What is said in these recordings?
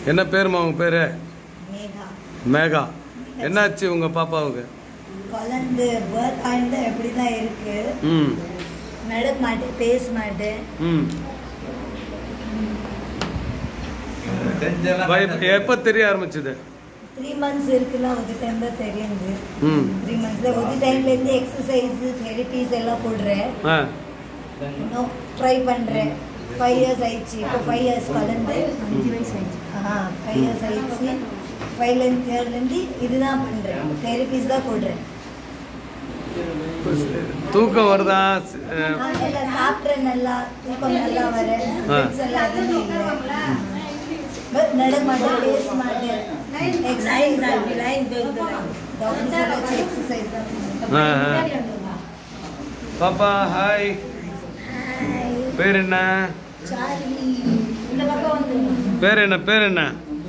என்ன பேருமா உங்க பேரு மேகா மேகா என்னாச்சு உங்க பாப்பாவுக்கு குழந்தை பேர்த் ஆயிருந்தா எப்படி தான் இருக்கு ம் நடக்க மாட்டேன் பேச மாட்டேன் ம் பய- எப்ப தெரிய ஆரம்பிச்சது த்ரீ மந்த்ஸ் இருக்குன்னா ஒரு டைம் தான் தெரியுது ம் த்ரீ மந்த்ஸ்ல ஒரு டைம்லேருந்து எக்ஸசைஸ் தெரபிஸ் எல்லாம் போடுறேன் ஆ இன்னும் ட்ரை பண்ணுறேன் ஃபைவ் இயர்ஸ் ஆயிடுச்சு இப்போ ஃபைவ் இயர்ஸ் கலந்து அஞ்சு வயசு ஆயிடுச்சு ஆ ஃபைவ் இயர்ஸ் ஆயிடுச்சு ஃபைவ்லேருந்து இயர்லேருந்து இதுதான் பண்ணுறேன் தெரபிஸ் தான் போடுறேன் தூக்கம் வருதா ஸ்- அஹ், நான் நல்லா சாப்பிட்றேன் நல்லா தூக்கம் நல்லா வரேன் ஆ. Fits எல்லாம் எதுவுமே இல்லை பட் நடக்க மாட்டேன் பேச மாட்டேன் எக்ஸசைஸ் டாக்டர் சொல்ல எக்ஸசைஸ் தான் ஆ, ஆ. பாப்பா ஹாய் ஹாய் பேர் என்ன சார்லி இந்த பக்கம் வந்து பேர் என்ன பேர் என்ன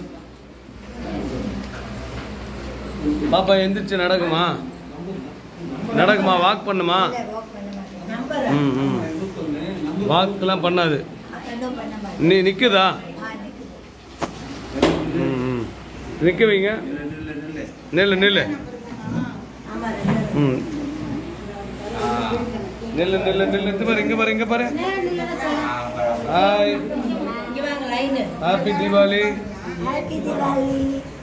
பாப்பா எந்திரிச்சு நடக்குமா நடக்குமா வாக் பண்ணுமா வாக் பண்ண மாட்டேன் நம்பர் ம் ம் வாக்கெல்லாம் பண்ணாது இன்னும் பண்ண மாட்டேன் நீ நிற்குதா ஆ நிக்குது ம் ம் நிற்க வைங்க நில்லு நில்லு ஆமா ரெண்டு ம் நில்லு நில்லு நில்லு இங்க பாரு இங்க பாரு இங்க பாரு ஹாய் இங்க வாங்க line happy Deepavali happy Deepavali